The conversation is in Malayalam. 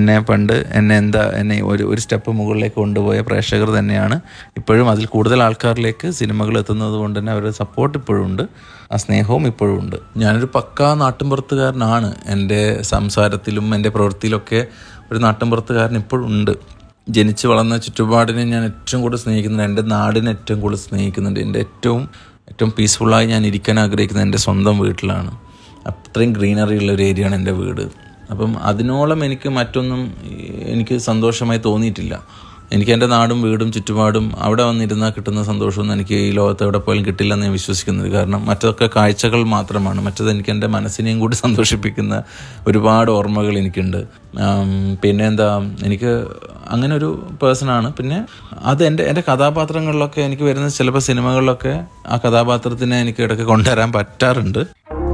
എന്നെ പണ്ട് എന്നെ എന്താ എന്നെ ഒരു ഒരു സ്റ്റെപ്പ് മുകളിലേക്ക് കൊണ്ടുപോയ പ്രേക്ഷകർ തന്നെയാണ് ഇപ്പോഴും അതിൽ കൂടുതൽ ആൾക്കാരിലേക്ക് സിനിമകൾ എത്തുന്നത് കൊണ്ട് തന്നെ അവരുടെ സപ്പോർട്ട് ഇപ്പോഴും ഉണ്ട് ആ സ്നേഹവും ഇപ്പോഴും ഉണ്ട് ഞാനൊരു പക്കാ നാട്ടിൻപുറത്തുകാരനാണ് എൻ്റെ സംസാരത്തിലും എൻ്റെ പ്രവൃത്തിയിലൊക്കെ ഒരു നാട്ടിൻപുറത്തുകാരൻ ഇപ്പോഴും ഉണ്ട് ജനിച്ച് വളർന്ന ചുറ്റുപാടിനെ ഞാൻ ഏറ്റവും കൂടുതൽ സ്നേഹിക്കുന്നുണ്ട് എൻ്റെ നാടിനെ ഏറ്റവും കൂടുതൽ സ്നേഹിക്കുന്നുണ്ട് എൻ്റെ ഏറ്റവും ഏറ്റവും പീസ്ഫുള്ളായി ഞാൻ ഇരിക്കാൻ ആഗ്രഹിക്കുന്നത് എൻ്റെ സ്വന്തം വീട്ടിലാണ് അത്രയും ഗ്രീനറി ഉള്ള ഒരു ഏരിയയാണ് എൻ്റെ വീട് അപ്പം അതിനോളം എനിക്ക് മറ്റൊന്നും എനിക്ക് സന്തോഷമായി തോന്നിയിട്ടില്ല എനിക്ക് എൻ്റെ നാടും വീടും ചുറ്റുപാടും അവിടെ വന്നിരുന്നാൽ കിട്ടുന്ന സന്തോഷമൊന്നും എനിക്ക് ഈ ലോകത്ത് എവിടെ പോയാലും കിട്ടില്ലെന്ന് ഞാൻ വിശ്വസിക്കുന്നത് കാരണം മറ്റതൊക്കെ കാഴ്ചകൾ മാത്രമാണ് മറ്റത് എനിക്ക് എൻ്റെ മനസ്സിനെയും കൂടി സന്തോഷിപ്പിക്കുന്ന ഒരുപാട് ഓർമ്മകൾ എനിക്കുണ്ട് ആം, പിന്നെ എന്താ എനിക്ക് അങ്ങനെ ഒരു പേഴ്സണാണ് പിന്നെ അത് എൻ്റെ എൻ്റെ കഥാപാത്രങ്ങളിലൊക്കെ എനിക്ക് വരുന്ന ചിലപ്പോൾ സിനിമകളിലൊക്കെ ആ കഥാപാത്രത്തിനെ എനിക്ക് ഇടയ്ക്ക് കൊണ്ടുവരാൻ പറ്റാറുണ്ട്